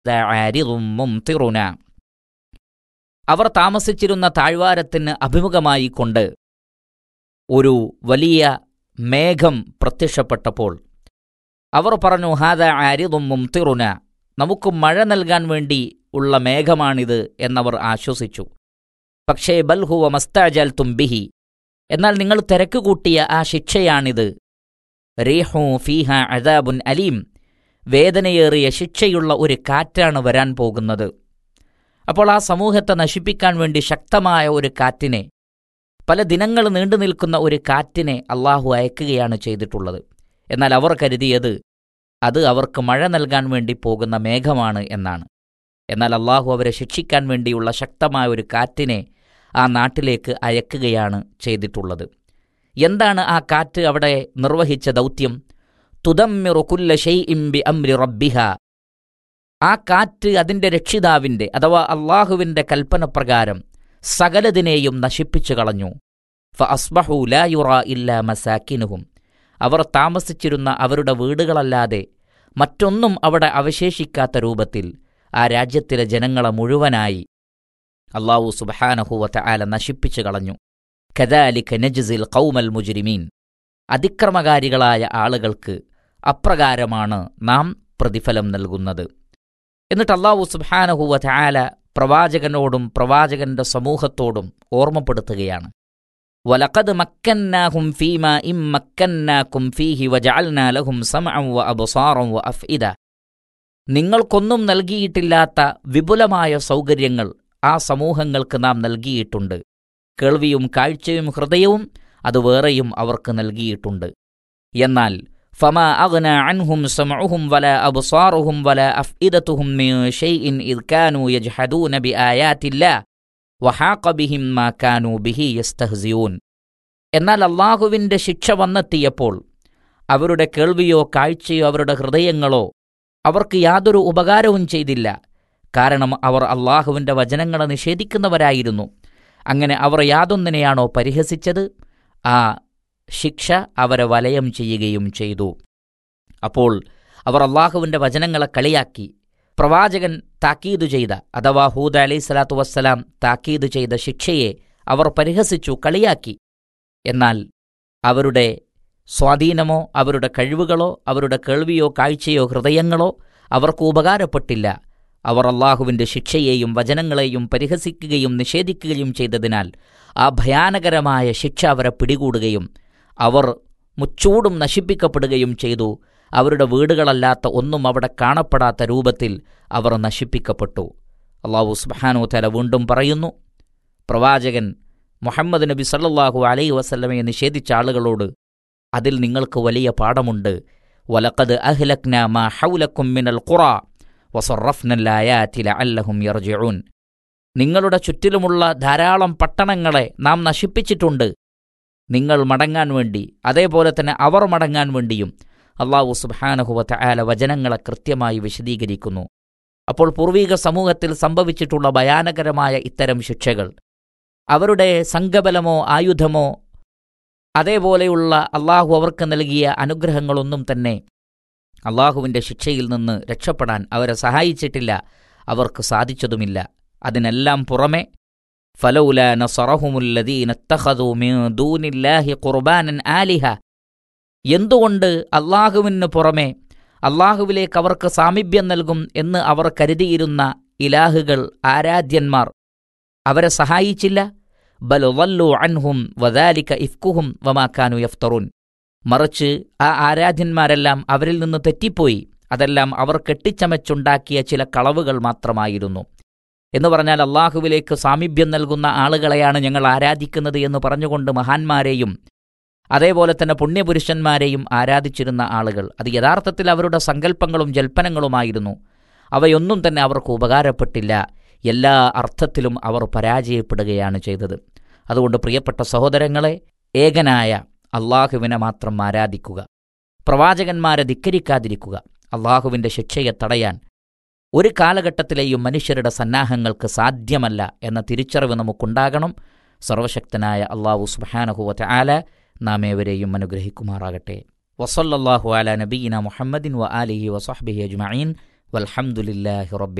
ആരിദും മുംതിറുന അവർ താമസിച്ചിരുന്ന താഴ്വാരത്തിന് അഭിമുഖമായി കൊണ്ട് ഒരു വലിയ മേഘം പ്രത്യക്ഷപ്പെട്ടപ്പോൾ അവർ പറഞ്ഞു ഹാദ ആരിദും മുംതിറുന നമുക്ക് മഴ നൽകാൻ വേണ്ടി ഉള്ള മേഘമാണിത് എന്നവർ ആശ്വസിച്ചു പക്ഷേ ബൽഹുവ മസ്താജൽ തുംബിഹി എന്നാൽ നിങ്ങൾ തിരക്ക് കൂട്ടിയ ആ ശിക്ഷയാണിത് റീഹു ഫീഹ അദാബുൻ അലീം വേദനയേറിയ ശിക്ഷയുള്ള ഒരു കാറ്റാണ് വരാൻ പോകുന്നത് അപ്പോൾ ആ സമൂഹത്തെ നശിപ്പിക്കാൻ വേണ്ടി ശക്തമായ ഒരു കാറ്റിനെ പല ദിനങ്ങൾ നീണ്ടു നിൽക്കുന്ന ഒരു കാറ്റിനെ അള്ളാഹു അയക്കുകയാണ് ചെയ്തിട്ടുള്ളത് എന്നാൽ അവർ കരുതിയത് അത് അവർക്ക് മഴ നൽകാൻ വേണ്ടി പോകുന്ന മേഘമാണ് എന്നാണ് എന്നാൽ അള്ളാഹു അവരെ ശിക്ഷിക്കാൻ വേണ്ടിയുള്ള ശക്തമായ ഒരു കാറ്റിനെ ആ നാട്ടിലേക്ക് അയക്കുകയാണ് ചെയ്തിട്ടുള്ളത് എന്താണ് ആ കാറ്റ് അവിടെ നിർവഹിച്ച ദൗത്യം തുദമ്മിറുക്കുല്ല ഷെയ് ബി അംരി റബ്ബിഹ ആ കാറ്റ് അതിൻ്റെ രക്ഷിതാവിൻ്റെ അഥവാ അള്ളാഹുവിൻ്റെ കൽപ്പന പ്രകാരം സകലതിനെയും നശിപ്പിച്ചു കളഞ്ഞു ഫ അസ്ബഹു ലാ യുറ ഇല്ല മസാക്കിനുഹും അവർ താമസിച്ചിരുന്ന അവരുടെ വീടുകളല്ലാതെ മറ്റൊന്നും അവിടെ അവശേഷിക്കാത്ത രൂപത്തിൽ ആ രാജ്യത്തിലെ ജനങ്ങളെ മുഴുവനായി അള്ളാഹു സുബഹാനഹുവത്ത ആല നശിപ്പിച്ചു കളഞ്ഞു കദാലിക നജ്സിൽ കൗമൽ മുജ്രിമീൻ അതിക്രമകാരികളായ ആളുകൾക്ക് അപ്രകാരമാണ് നാം പ്രതിഫലം നൽകുന്നത് എന്നിട്ട് അള്ളാഹു സുബാനഹുവത്ത ആല പ്രവാചകനോടും പ്രവാചകന്റെ സമൂഹത്തോടും ഓർമ്മപ്പെടുത്തുകയാണ് വലഖദ് മക്കന്നാഹും ഫീമ ഇം മക്കന്നാക്കും ഫീഹി വജഅൽനാ ലഹും സമഅൻ വ അബ്സാറൻ വ അഫ്ഇദ നിങ്ങൾക്കൊന്നും നൽകിയിട്ടില്ലാത്ത വിപുലമായ സൗകര്യങ്ങൾ ആ സമൂഹങ്ങൾക്ക് നാം നൽകിയിട്ടുണ്ട് കേൾവിയും കാഴ്ചയും ഹൃദയവും അത് വേറെയും അവർക്ക് നൽകിയിട്ടുണ്ട് എന്നാൽ ഫമ അഗ്ന അൻഹും സമഉഹും വല അബ്സാറുഹും വല അഫ്ഇദത്തുഹും മിൻ ഷൈഇൻ ഇദ് കാനൂ യജ്ഹദൂന ബിആയാത്തില്ലാ വഹാഖ ബിഹിം മാ കാനൂ ബിഹി യസ്തഹ്സിയൂൻ എന്നാൽ അള്ളാഹുവിൻ്റെ ശിക്ഷ വന്നെത്തിയപ്പോൾ അവരുടെ കേൾവിയോ കാഴ്ചയോ അവരുടെ ഹൃദയങ്ങളോ അവർക്ക് യാതൊരു ഉപകാരവും ചെയ്തില്ല കാരണം അവർ അള്ളാഹുവിൻ്റെ വചനങ്ങളെ നിഷേധിക്കുന്നവരായിരുന്നു അങ്ങനെ അവർ യാതൊന്നിനെയാണോ പരിഹസിച്ചത് ആ ശിക്ഷ അവരെ വലയം ചെയ്യുകയും ചെയ്തു അപ്പോൾ അവർ അള്ളാഹുവിൻ്റെ വചനങ്ങളെ കളിയാക്കി പ്രവാചകൻ താക്കീത് ചെയ്ത അഥവാ ഹൂദ അലൈഹി സ്വലാത്തു വസ്സലാം താക്കീത് ചെയ്ത ശിക്ഷയെ അവർ പരിഹസിച്ചു കളിയാക്കി എന്നാൽ അവരുടെ സ്വാധീനമോ അവരുടെ കഴിവുകളോ അവരുടെ കേൾവിയോ കാഴ്ചയോ ഹൃദയങ്ങളോ അവർക്ക് ഉപകാരപ്പെട്ടില്ല അവർ അള്ളാഹുവിൻ്റെ ശിക്ഷയെയും വചനങ്ങളെയും പരിഹസിക്കുകയും നിഷേധിക്കുകയും ചെയ്തതിനാൽ ആ ഭയാനകരമായ ശിക്ഷ അവരെ പിടികൂടുകയും അവർ മുച്ചൂടും നശിപ്പിക്കപ്പെടുകയും ചെയ്തു അവരുടെ വീടുകളല്ലാത്ത ഒന്നും അവിടെ കാണപ്പെടാത്ത രൂപത്തിൽ അവർ നശിപ്പിക്കപ്പെട്ടു അള്ളാഹു സുബാനു തല വീണ്ടും പറയുന്നു പ്രവാചകൻ മുഹമ്മദ് നബി സല്ലല്ലാഹു അലൈ വസല്ലമയെ നിഷേധിച്ച ആളുകളോട് അതിൽ നിങ്ങൾക്ക് വലിയ പാഠമുണ്ട് വലക്കത് അഹ്ലക്ന മാ ഹൗലക്കും മിനൽ ഖുറ വസറഫ്നല്ലായാതി ലഅല്ലഹും യർജിഊൻ നിങ്ങളുടെ ചുറ്റിലുമുള്ള ധാരാളം പട്ടണങ്ങളെ നാം നശിപ്പിച്ചിട്ടുണ്ട് നിങ്ങൾ മടങ്ങാൻ വേണ്ടി അതേപോലെ തന്നെ അവർ മടങ്ങാൻ വേണ്ടിയും അള്ളാഹു സുബാനഹുവത്ത ആല വചനങ്ങളെ കൃത്യമായി വിശദീകരിക്കുന്നു അപ്പോൾ പൂർവീക സമൂഹത്തിൽ സംഭവിച്ചിട്ടുള്ള ഭയാനകരമായ ഇത്തരം ശിക്ഷകൾ അവരുടെ സംഘബലമോ ആയുധമോ അതേപോലെയുള്ള അള്ളാഹു അവർക്ക് നൽകിയ അനുഗ്രഹങ്ങളൊന്നും തന്നെ അള്ളാഹുവിൻ്റെ ശിക്ഷയിൽ നിന്ന് രക്ഷപ്പെടാൻ അവരെ സഹായിച്ചിട്ടില്ല അവർക്ക് സാധിച്ചതുമില്ല അതിനെല്ലാം പുറമെ ഫലൗല നസറഹുമുല്ലദീന ഇത്തഖദൂ മിൻ ദൂനില്ലാഹി ഖുർബാനൻ ആലിഹ എന്തുകൊണ്ട് അള്ളാഹുവിന് പുറമെ അള്ളാഹുവിലേക്ക് അവർക്ക് സാമീപ്യം നൽകും എന്ന് അവർ കരുതിയിരുന്ന ഇലാഹുകൾ ആരാധ്യന്മാർ അവരെ സഹായിച്ചില്ല ബൽ വല്ലു അൻഹും വദാലിക ഇഫ്കുഹും വമാക്കാനു യഫ്തറുൻ മറിച്ച് ആ ആരാധ്യന്മാരെല്ലാം അവരിൽ നിന്ന് തെറ്റിപ്പോയി അതെല്ലാം അവർ കെട്ടിച്ചമച്ചുണ്ടാക്കിയ ചില കളവുകൾ മാത്രമായിരുന്നു എന്ന് പറഞ്ഞാൽ അള്ളാഹുവിലേക്ക് സാമീപ്യം നൽകുന്ന ആളുകളെയാണ് ഞങ്ങൾ ആരാധിക്കുന്നത് എന്ന് പറഞ്ഞുകൊണ്ട് മഹാന്മാരെയും അതേപോലെ തന്നെ പുണ്യപുരുഷന്മാരെയും ആരാധിച്ചിരുന്ന ആളുകൾ അത് യഥാർത്ഥത്തിൽ അവരുടെ സങ്കല്പങ്ങളും ജൽപ്പനങ്ങളുമായിരുന്നു അവയൊന്നും തന്നെ അവർക്ക് ഉപകാരപ്പെട്ടില്ല എല്ലാ അർത്ഥത്തിലും അവർ പരാജയപ്പെടുകയാണ് ചെയ്തത് അതുകൊണ്ട് പ്രിയപ്പെട്ട സഹോദരങ്ങളെ ഏകനായ അള്ളാഹുവിനെ മാത്രം ആരാധിക്കുക പ്രവാചകന്മാരെ ധിക്കരിക്കാതിരിക്കുക അള്ളാഹുവിൻ്റെ ശിക്ഷയെ തടയാൻ ഒരു കാലഘട്ടത്തിലെയും മനുഷ്യരുടെ സന്നാഹങ്ങൾക്ക് സാധ്യമല്ല എന്ന തിരിച്ചറിവ് നമുക്കുണ്ടാകണം സർവശക്തനായ അള്ളാഹു സുബാനഹുവത്തെ ആല നാം ഏവരെയും അനുഗ്രഹിക്കുമാറാകട്ടെ വസല്ലാഹു അല നബീന മുഹമ്മദിൻ വ ആലിഹി വസഹബിഹി അജ്മഈൻ വൽഹംദുലില്ലാഹി റബ്ബിൽ